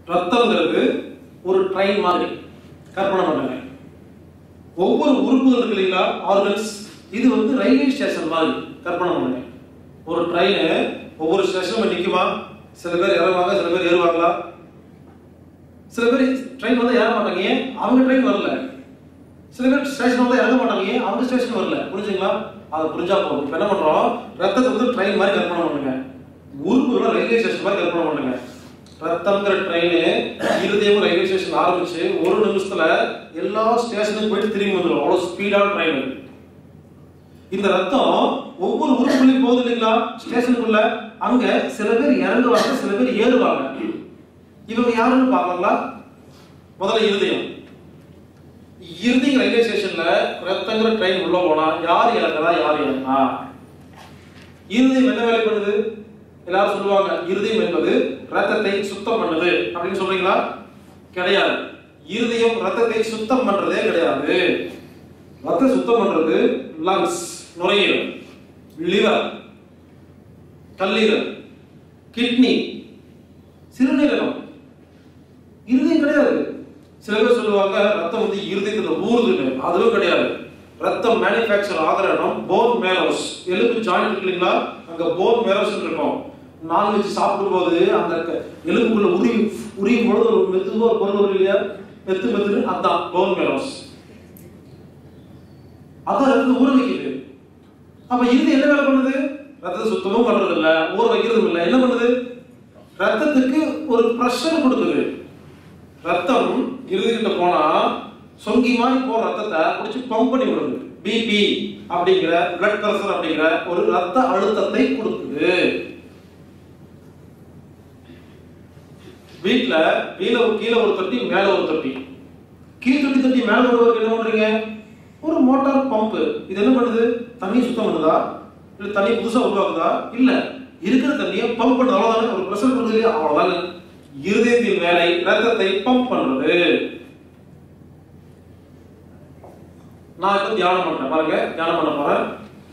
ரத்தம்ங்கிறது ஒரு ட்ரெயின் மாதிரி கற்பனை பண்ணுங்க ஒவ்வொரு உறுப்புகள் இருக்கு இல்லைங்களா ஆர்கன்ஸ் இது வந்து ரயில்வே ஸ்டேஷன் மாதிரி கற்பனை பண்ணுங்க ஒரு ட்ரெயின் ஒவ்வொரு ஸ்டேஷனும் நிக்குமா சில பேர் இறங்குவாங்க சில பேர் ஏறுவாங்களா சில பேர் ட்ரெயின் வந்து ஏற மாட்டாங்க ஏன் அவங்க ட்ரெயின் வரல சில பேர் ஸ்டேஷன் வந்து இறங்க மாட்டாங்க ஏன் அவங்க ஸ்டேஷன் வரல புரிஞ்சுங்களா அதை புரிஞ்சா போதும் இப்போ என்ன பண்றோம் ரத்தத்தை வந்து ட்ரெயின் மாதிரி கற்பனை பண்ணுங்க உறுப்புகளை ரயில்வே ஸ்டேஷன் மாதிரி கற்பனை பண்ணுங்க ரத்தம்ங்கிற ட்ரெயின் இருதயம் ரயில்வே ஸ்டேஷன் ஆரம்பிச்சு ஒரு நிமிஷத்துல எல்லா ஸ்டேஷனுக்கும் போயிட்டு திரும்பி வந்துடும் அவ்வளவு ஸ்பீடான ட்ரெயின் இந்த ரத்தம் ஒவ்வொரு உறுப்புகளையும் போகுது இல்லைங்களா ஸ்டேஷனுக்குள்ள அங்க சில பேர் இறங்குவாங்க சில பேர் ஏறுவாங்க இவங்க யாருன்னு பார்க்கலாங்களா முதல்ல இருதயம் இருதயம் ரயில்வே ஸ்டேஷன்ல ரத்தங்கிற ட்ரெயின் உள்ள போனா யார் இறங்குறா யார் இறங்குறா இருதயம் என்ன வேலை பண்ணுது எல்லாரும் சொல்லுவாங்க இருதயம் என்பது ரத்தத்தை சுத்தம் பண்ணுது அப்படின்னு சொல்றீங்களா கிடையாது இருதயம் ரத்தத்தை சுத்தம் பண்றதே கிடையாது ரத்தம் சுத்தம் பண்றது லங்ஸ் நுரையீரல் லிவர் கல்லீரல் கிட்னி சிறுநீரகம் இருதயம் கிடையாது சில பேர் சொல்லுவாங்க ரத்தம் வந்து இருதயத்துல ஊறுதுன்னு அதுவும் கிடையாது ரத்தம் மேனுஃபேக்சர் ஆகிற இடம் போன் மேரோஸ் எலும்பு ஜாயிண்ட் இருக்கு இல்லைங்களா அங்க போன் மேரோஸ் இருக்கும் நான்வெஜ் சாப்பிடும்போது அந்த க- எலும்புக்குள்ள உரி உரியும் பொழுது ஒரு மெதுவா ஒரு பொருள் வரும் இல்லையா மெத்து மெத்துன்னு அதான் போன் மேரோஸ் அதான் ரத்தத்தை ஊற வைக்குது அப்ப இது என்ன வேலை பண்ணுது ரத்தத்தை சுத்தமும் பண்றது இல்ல ஊற வைக்கிறதும் இல்ல என்ன பண்ணுது ரத்தத்துக்கு ஒரு ப்ரெஷர் கொடுக்குது ரத்தம் இருதுகிட்ட போனா சொங்கி மாதிரி போற ரத்தத்தை பிடிச்சி பம்ப் பண்ணி விடுது பிபி அப்படிங்கிற பிளட் பிரஷர் அப்படிங்கிற ஒரு ரத்த அழுத்தத்தை கொடுக்குது வீட்ல கீழே ஒரு கீழே ஒரு தொட்டி மேல ஒரு தொட்டி கீழ் தொட்டி தொட்டி மேல விடுவதற்கு என்ன பண்றீங்க ஒரு மோட்டார் பம்ப் இது என்ன பண்ணுது தண்ணி சுத்தம் பண்ணுதா இல்ல தண்ணி புதுசா உருவாக்குதா இல்ல இருக்கிற தண்ணியை பம்ப் பண்ணுது அவ்வளவுதானே ஒரு ப்ரெஷர் கொடுக்குது இல்லையா அவ்வளவுதானே இருதயத்தின் வேலை ரத்தத்தை பம்ப் பண்றது நான் இப்ப தியானம் பண்றேன் பாருங்க தியானம் பண்ண போறேன்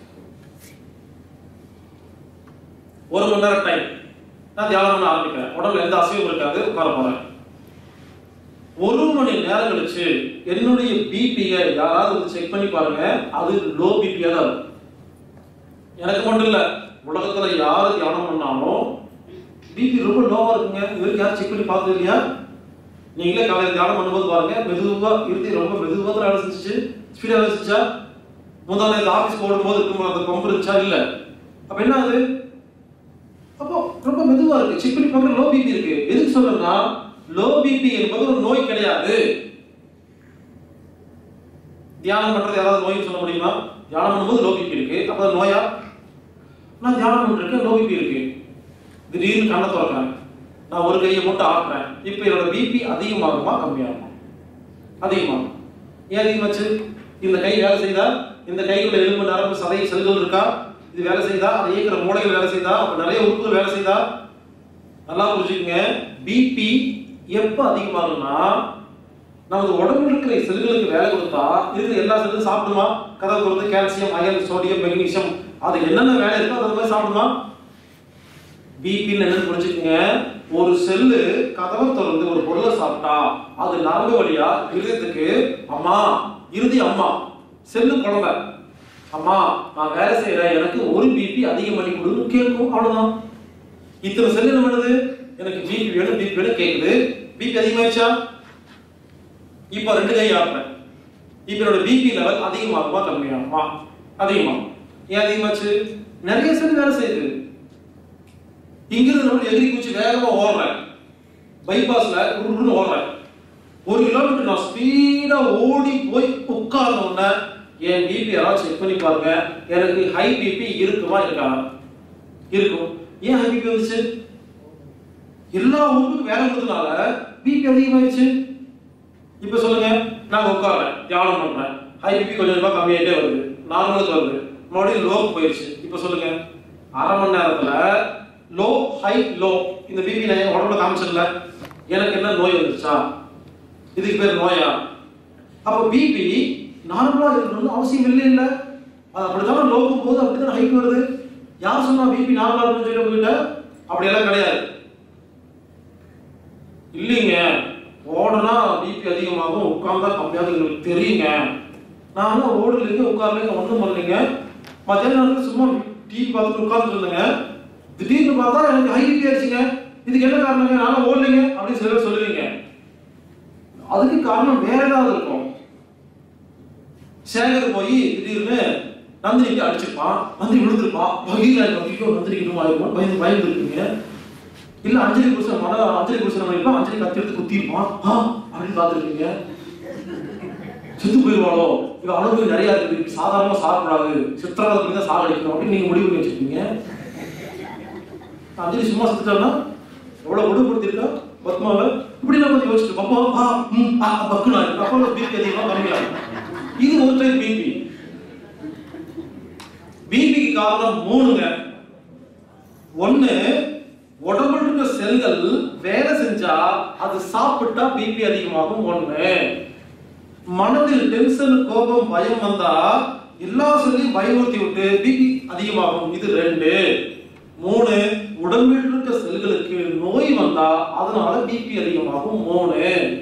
ஒரு மணி நேரம் டைம் நான் தியானம் பண்ண ஆரம்பிக்கிறேன் உடம்புல எந்த அசைவும் இருக்காது உட்கார போறேன் ஒரு மணி நேரம் கழிச்சு என்னுடைய பிபியை யாராவது வந்து செக் பண்ணி பாருங்க அது லோ பிபியா தான் இருக்கும். எனக்கு மட்டும் இல்ல உலகத்துல யாரு தியானம் பண்ணாலும் பிபி ரொம்ப லோவா இருக்குங்க இவருக்கு யாரும் செக் பண்ணி பார்த்தது இல்லையா நீங்களே காலையில் தியானம் பண்ணும்போது பாருங்க மெதுவா இறுதி ரொம்ப மெதுவா தான் வேலை செஞ்சுச்சு ஸ்பீடா வேலை செஞ்சா முதல் நேரத்தில் ஆஃபீஸ் போடும்போது இருக்கும் அந்த பம்பு இருந்துச்சா இல்ல அப்ப என்ன ஆகுது அப்போ ரொம்ப மெதுவா இருக்கு செக் பண்ணி பார்க்குற லோ பிபி இருக்கு எதுக்கு சொல்றேன்னா லோ பிபி என்பது ஒரு நோய் கிடையாது தியானம் பண்றது யாராவது நோய்னு சொல்ல முடியுமா தியானம் பண்ணும்போது லோ பிபி இருக்கு அப்ப அது நோயா நான் தியானம் பண்ணிருக்கேன் லோ பிபி இருக்கு திடீர்னு கண்ணை திறக்கிறேன் நான் ஒரு கையை மட்டும் ஆட்டுறேன் இப்போ என்னோட பிபி அதிகமாகுமா கம்மியாகுமா அதிகமாகும் ஏன் அதிகமாச்சு இந்த கை வேலை செய்தா இந்த கைக்குள்ள எலும்பு நரம்பு சதை செல்கள் இருக்கா இது வேலை செய்தா அதை இயக்குற மூளைகள் வேலை செய்தா அப்ப நிறைய உறுப்புகள் வேலை செய்தா நல்லா புரிஞ்சுக்கங்க பிபி எப்ப அதிகமாகும்னா நமது உடம்புல இருக்கிற செல்களுக்கு வேலை கொடுத்தா இருக்கிற எல்லா செல்லும் சாப்பிடுமா கதை பொறுத்து கால்சியம் அயன் சோடியம் மெக்னீசியம் அது என்னென்ன வேலை இருக்கோ அது மாதிரி சாப்பிடுமா பிபின்னு என்னன்னு புரிஞ்சுக்கங்க ஒரு செல்லு கதவை திறந்து ஒரு பொருளை சாப்பிட்டா அது நரம்பு வழியா இருதயத்துக்கு அம்மா இறுதி அம்மா செல்லு குழந்தை அம்மா நான் வேலை செய்யறேன் எனக்கு ஒரு பிபி அதிகம் பண்ணி கொடுன்னு கேட்கும் அவ்வளவுதான் இத்தனை செல்லு என்ன பண்ணுது எனக்கு பிபி வேணும் பிபி வேணும் கேக்குது பிபி அதிகமாயிடுச்சா இப்போ ரெண்டு கை ஆடுறேன் இப்போ என்னோட பிபி லெவல் அதிகமாகுமா கம்மியாகுமா அதிகமாகும் ஏன் அதிகமாச்சு நிறைய செல் வேலை செய்யுது இங்கிருந்து நம்ம எகிரி குச்சி வேகமா ஓடுறேன் பைபாஸ்ல உருன்னு ஓடுறேன் ஒரு கிலோமீட்டர் நான் ஸ்பீடா ஓடி போய் உட்கார்ந்த உடனே என் பிபி யாராவது செக் பண்ணி பாருங்க எனக்கு ஹை பிபி இருக்குமா இருக்கா இருக்கும் ஏன் ஹை பிபி வந்துச்சு எல்லா ஊருக்கும் வேலை கொடுத்தனால பிபி அதிகமாயிடுச்சு இப்ப சொல்லுங்க நான் உட்கார்றேன் தியானம் பண்றேன் ஹை பிபி கொஞ்சம் கொஞ்சமா கம்மியாயிட்டே வருது நார்மலுக்கு வருது மறுபடியும் லோக்கு போயிடுச்சு இப்ப சொல்லுங்க அரை மணி நேரத்துல லோ ஹை லோ இந்த பிபி நான் என் உடம்புல காமிச்சல எனக்கு என்ன நோய் வந்துச்சா இதுக்கு பேர் நோயா அப்ப பிபி நார்மலா இருக்கணும்னு அவசியம் இல்லை இல்ல அது அப்படித்தான் லோக்கும் போது அப்படித்தான் ஹைக்கு வருது யார் சொன்னா பிபி நார்மலா இருக்குன்னு சொல்லி உங்ககிட்ட அப்படியெல்லாம் கிடையாது இல்லைங்க ஓடனா பிபி அதிகமாகும் உட்கார்ந்தா கம்மியாகும் எங்களுக்கு தெரியுங்க நானும் ஓடலைங்க உட்காரலைங்க ஒன்றும் பண்ணலைங்க மத்தியான நேரத்தில் சும்மா டிவி பார்த்துட்டு உட்கார்ந்துட்டு இருந்தேங்க திடீர்னு பார்த்தா எனக்கு ஹை பிபி ஆயிடுச்சுங்க இதுக்கு என்ன காரணங்க நானும் ஓடலைங்க அப்படின்னு சில பேர் சொல்லுவீங்க அதுக்கு காரணம் வேற ஏதாவது இருக்கும் சேகர் போய் திடீர்னு நந்தினிக்கு அடிச்சிருப்பான் நந்தினி விழுந்திருப்பான் வகையில் ஐயோ நந்தினிக்கு இன்னும் ஆயிருப்பான் பயந்து பயந்து இருக்கீங்க இல்ல அஞ்சலி புருஷன் மன அஞ்சலி புருஷன் பண்ணிருப்பான் அஞ்சலி கத்தி எடுத்து குத்திருப்பான் ஆ அப்படின்னு பார்த்துருக்கீங்க செத்து போயிருவாளோ இவ அனுபவம் நிறைய இருக்குது சாதாரணமா சாப்பிடாது சித்திரவதை பண்ணி தான் சாகடிக்கணும் அப்படின்னு நீங்க முடிவு பண்ணி வச்சிருக்கீங்க அஞ்சலி சும்மா செத்துட்டான்னா எவ்வளவு கொடுப்படுத்திருக்கா பத்மாவை இப்படி நான் கொஞ்சம் யோசிச்சு அப்பா ஆ ம் ஆ பக்குனா அப்போ பிபி அதிகமாக கம்மியாகும் இது ஒரு டைப் பிபி பிபிக்கு காரணம் மூணுங்க ஒண்ணு உடம்புல இருக்க செல்கள் வேலை செஞ்சா அது சாப்பிட்டா பிபி அதிகமாகும் ஒண்ணு மனதில் டென்ஷன் கோபம் பயம் வந்தா எல்லா செல்லையும் பயமுறுத்தி விட்டு பிபி அதிகமாகும் இது ரெண்டு மூணு உடம்பில் இருக்க செல்களுக்கு நோய் வந்தா அதனால பிபி அதிகமாகும் மூணு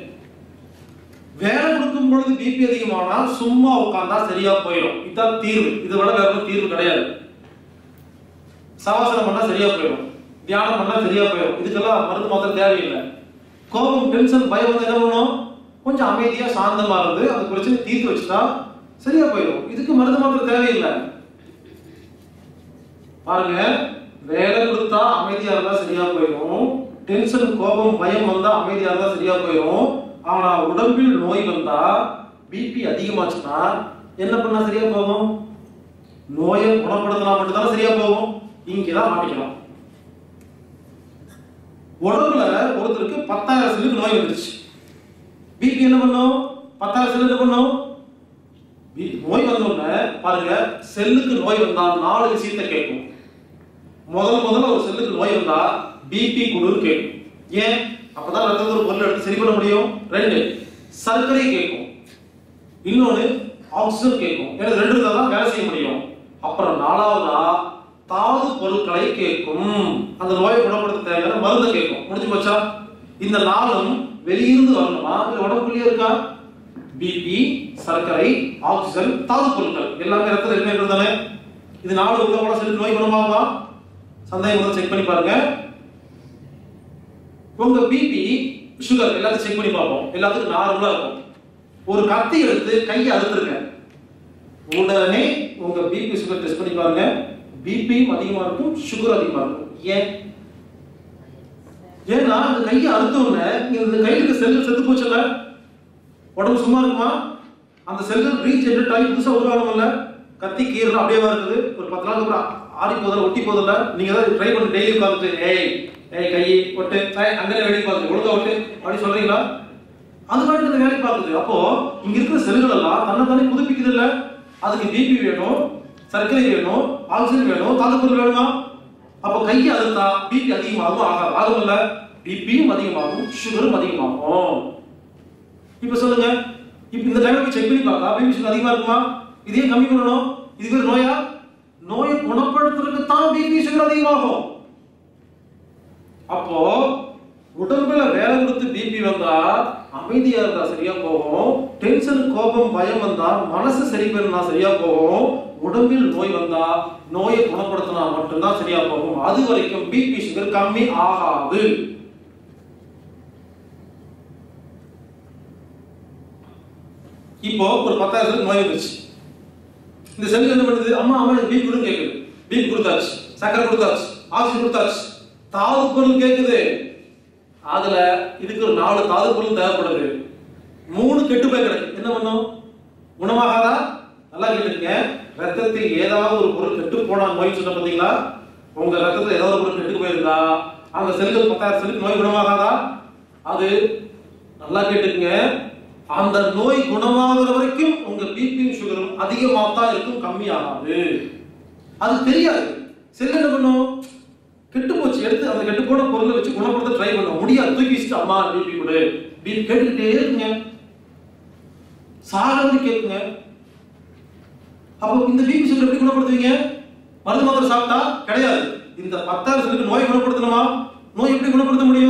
வேலை கொடுக்கும் பொழுது பிபி அதிகமானா சும்மா உட்கார்ந்தா சரியா போயிடும் இதுதான் தீர்வு இதை விட வேற ஒரு தீர்வு கிடையாது சவாசனம் பண்ணா சரியா போயிடும் தியானம் பண்ணா சரியா போயிடும் இதுக்கெல்லாம் மருந்து மாத்திரை தேவையில்லை கோபம் டென்ஷன் பயம் வந்து என்ன பண்ணும் கொஞ்சம் அமைதியா சாந்தமா இருந்து அந்த பிரச்சனை தீர்த்து வச்சுட்டா சரியா போயிடும் இதுக்கு மருந்து மாத்திரை தேவையில்லை பாருங்க வேலை கொடுத்தா அமைதியா இருந்தா சரியா போயிடும் டென்ஷன் கோபம் பயம் வந்தா அமைதியா இருந்தா சரியா போயிடும் ஆனா உடம்பில் நோய் வந்தா பிபி அதிகமாச்சுன்னா என்ன பண்ணா சரியா போகும் நோயை குணப்படுத்தினா மட்டும்தான் சரியா போகும் இங்கதான் மாட்டிக்கலாம் உடம்புல ஒருத்தருக்கு பத்தாயிரம் செல்லுக்கு நோய் வந்துருச்சு பிபி என்ன பண்ணும் பத்தாயிரம் செல்லு என்ன பண்ணும் பி- நோய் வந்த உடனே பாருங்க செல்லுக்கு நோய் வந்தா நாலு விஷயத்தை கேட்கும் முதல் முதல்ல ஒரு செல்லுக்கு நோய் வந்தா பிபி குளிர் கேட்கும் ஏன் அப்பதான் ரத்தத்துல ஒரு பொருள் எடுத்து சரி பண்ண முடியும் ரெண்டு சர்க்கரை கேட்கும் இன்னொன்னு ஆக்சிஜன் கேட்கும் எனக்கு ரெண்டு இருந்தா தான் வேலை செய்ய முடியும் அப்புறம் நாலாவதா தாது பொருட்களை கேட்கும் அந்த நோயை குணப்படுத்த தேவையான மருந்தை கேட்கும் முடிஞ்சு போச்சா இந்த நாளும் வெளியிருந்து வரணுமா இல்ல உடம்புக்குள்ளேயே இருக்கா பிபி சர்க்கரை ஆக்சிஜன் தாது பொருட்கள் எல்லாமே ரத்தத்தில் என்ன இருந்தானே இது நாலு உள்ள கூட செலுத்து நோய் குணமாகுமா சந்தேகம் முதல்ல செக் பண்ணி பாருங்க உங்க பிபி சுகர் எல்லாத்தையும் செக் பண்ணி பார்ப்போம் எல்லாத்துக்கும் நார்மலா இருக்கும் ஒரு கத்தி எடுத்து கையை அறுத்துருங்க உடனே உங்க பிபி சுகர் டெஸ்ட் பண்ணி பாருங்க பிபியும் அதிகமா இருக்கும் சுகர் அதிகமா இருக்கும் ஏன் ஏன்னா இந்த கையை அறுத்த உடனே இந்த கையில இருக்க செல்கள் செத்து போச்சுல்ல உடம்பு சும்மா இருக்குமா அந்த செல்கள் ரீச் என்ற டைம் புதுசா உருவாகணும்ல கத்தி கீரணும் அப்படியே இருக்குது ஒரு பத்து நாளுக்கு அப்புறம் ஆறி போதில்ல ஒட்டி போதில்ல நீங்க ஏதாவது ட்ரை பண்ணி டெய்லி உட்காந்துட்டு ஏய் ஏய் கை ஒட்டு ஏய், அங்கே வேலைக்கு பார்த்து ஒழுங்கா ஒட்டு அப்படி சொல்றீங்களா அது மாதிரி இந்த வேலைக்கு பார்க்குது அப்போ இங்க இருக்கிற செல்கள் எல்லாம் தன்னை தானே புதுப்பிக்குது இல்ல அதுக்கு பிபி வேணும் சர்க்கரை வேணும் ஆக்சிஜன் வேணும் தாதுப்பொருள் வேணுமா அப்போ கையை அழுத்தா பிபி அதிகமாகும் ஆகாது ஆகும்ல பிபியும் அதிகமாகும் சுகரும் அதிகமாகும் இப்ப சொல்லுங்க இப்ப இந்த டைம்ல போய் செக் பண்ணி பார்த்தா பிபி சுகர் அதிகமா இருக்குமா இதே கம்மி பண்ணணும் இது பேர் நோயா நோயை குணப்படுத்துறதுக்கு தான் பிபி சுகர் அதிகமாகும் அப்போ உடம்புல வேலை கொடுத்து பிபி வந்தா அமைதியா இருந்தா சரியா போகும் டென்ஷன் கோபம் பயம் வந்தா மனசு சரி பண்ணா சரியா போகும் உடம்பில் நோய் வந்தா நோயை குணப்படுத்தினா மட்டும்தான் சரியா போகும் அது வரைக்கும் பிபி சுகர் கம்மி ஆகாது இப்போ ஒரு பத்தாயிரம் செல் நோய் வந்துச்சு இந்த செல் என்ன பண்ணுது அம்மா அம்மா எனக்கு பீப் கொடுன்னு கேக்குது பீப் கொடுத்தாச்சு சக்கரை கொடுத்தாச்சு ஆக்சிஜன் கொடுத்தாச்சு தாது பொருள் கேக்குது அதுல இதுக்கு ஒரு நாலு தாது பொருள் தேவைப்படுது மூணு கெட்டு போய் கிடக்கு என்ன பண்ணும் குணமாகாதா நல்லா கேட்டுங்க ரத்தத்தில் ஏதாவது ஒரு பொருள் கெட்டு போனா நோய் சொன்ன பாத்தீங்களா உங்க ரத்தத்துல ஏதாவது ஒரு பொருள் கெட்டு போயிருந்தா அந்த செல்கள் பத்தாயிரம் செல்லுக்கு நோய் குணமாகாதா அது நல்லா கேட்டுக்குங்க அந்த நோய் குணமாகிற வரைக்கும் உங்க பிபியும் சுகரும் அதிகமா தான் இருக்கும் கம்மியாகாது அது தெரியாது செல் என்ன பண்ணும் கெட்டு போச்சு எடுத்து அந்த கெட்டு போன பொருளை வச்சு குணப்படுத்த ட்ரை பண்ண முடியாது தூக்கி வச்சுட்டு அம்மா பிபி கொடு பிபி கேட்டுக்கிட்டே இருக்குங்க சாகிறது கேட்குங்க அப்போ இந்த பிபி சுகர் எப்படி குணப்படுத்துவீங்க மருந்து மாத்திரை சாப்பிட்டா கிடையாது இந்த பத்தாயிரம் செல்லுக்கு நோய் குணப்படுத்தணுமா நோய் எப்படி குணப்படுத்த முடியும்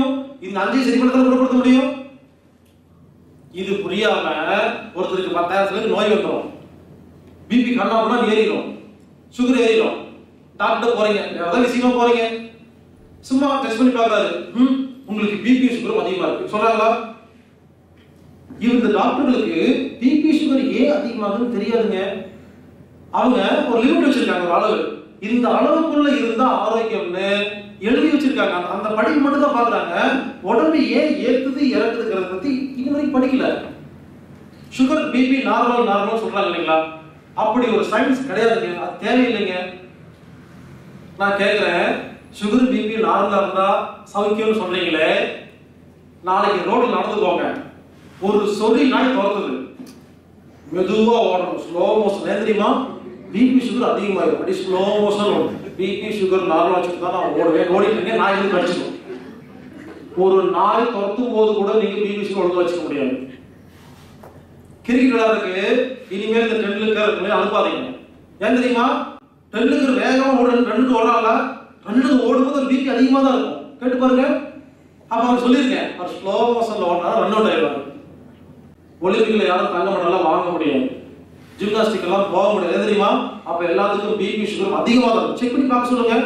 இந்த அஞ்சு சரி பண்ண குணப்படுத்த முடியும் இது புரியாம ஒருத்தருக்கு பத்தாயிரம் சொல்லி நோய் வந்துடும் பிபி கண்ணா ஏறிடும் சுகர் ஏறிடும் டாக்டர் போறீங்க ஏதாவது விஷயமா போறீங்க சும்மா டெஸ்ட் பண்ணி பார்க்கறாரு ம் உங்களுக்கு பிபி சுகரும் அதிகமா இருக்கு சொல்றாங்களா இந்த டாக்டர்களுக்கு பிபி சுகர் ஏன் அதிகமாகுதுன்னு தெரியாதுங்க அவங்க ஒரு லிமிட் வச்சிருக்காங்க ஒரு அளவு இந்த அளவுக்குள்ள இருந்தா ஆரோக்கியம்னு எழுதி வச்சிருக்காங்க அந்த- அந்த படிப்பு மட்டும் தான் பாக்குறாங்க உடம்பு ஏன் ஏத்துது இறக்குதுங்கிறத பத்தி இது வரைக்கும் படிக்கல சுகர் பிபி நார்மல் நார்மல் சொல்றாங்க இல்லைங்களா அப்படி ஒரு சயின்ஸ் கிடையாதுங்க அது தேவையில்லைங்க நான் கேட்கிறேன் சுகர் பிபி நார்மலா இருந்தா சௌக்கியம்னு சொல்றீங்களே நாளைக்கு ரோட்ல நடந்து போங்க ஒரு சொறி நாய் துரத்துது மெதுவா ஓடணும் ஸ்லோ மோஷன் ஏன் தெரியுமா பிபி சுகர் அதிகமாயிடும் அப்படி ஸ்லோ மோஷன் ஓடும் பிபி சுகர் நார்மலா வச்சுட்டு தான் நான் ஓடுவேன் ஓடிட்டு இருக்கேன் நாய் வந்து கடிச்சிடும் ஒரு நாய் துரத்தும் போது கூட நீங்க பிபி சுகர் ஒழுங்கா வச்சுக்க முடியாது கிரிக்கெட் விளையாடுறதுக்கு இனிமேல் இந்த டெண்டுல்கர் அனுப்பாதீங்க ஏன் தெரியுமா டெண்டுல்கர் வேகமா ஓட ரன்னுக்கு ஓடுறாங்களா ரன்னுக்கு ஓடும்போது ஒரு பிபி அதிகமா தான் இருக்கும் கேட்டு பாருங்க அப்ப அவர் சொல்லியிருக்கேன் அவர் ஸ்லோ மோஷன்ல ஓடினா ரன் அவுட் ஆயிடுவாரு ஒலிம்பிக்ல யாரும் தங்க மெடலாம் வாங்க முடியாது ஜிம்னாஸ்டிக் எல்லாம் போக முடியாது எது தெரியுமா அப்ப எல்லாத்துக்கும் பிபி சுகர் அதிகமா தான் இருக்கும் செக் பண்ணி பார்க்க சொல்லுங்க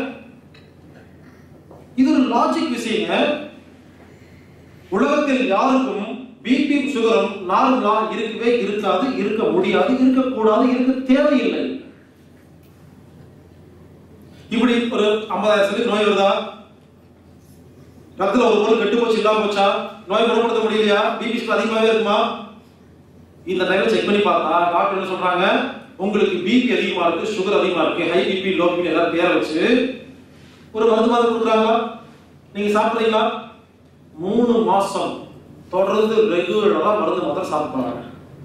இது ஒரு லாஜிக் விஷயங்க உலகத்தில் யாருக்கும் பிபி சுகரும் நார்மலா இருக்கவே இருக்காது இருக்க முடியாது இருக்கக்கூடாது இருக்க தேவையில்லை இப்படி ஒரு ஐம்பதாயிரம் சொல்லி நோய் வருதா ரத்தத்துல ஒரு பொருள் கெட்டு போச்சு இல்லாம போச்சா நோய் குணப்படுத்த முடியலையா பிபி சுகர் அதிகமாவே இருக்குமா இந்த டைம்ல செக் பண்ணி பார்த்தா டாக்டர் என்ன சொல்றாங்க உங்களுக்கு பிபி அதிகமா இருக்கு சுகர் அதிகமா இருக்கு ஹை பிபி லோ பிபி எல்லாம் பேரை வச்சு ஒரு மருந்து மாதிரி கொடுக்குறாங்களா நீங்க சாப்பிடுறீங்களா மூணு மாசம் தொடர்ந்து ரெகுலரா மருந்து மாத்திரம் சாப்பிடுறாங்க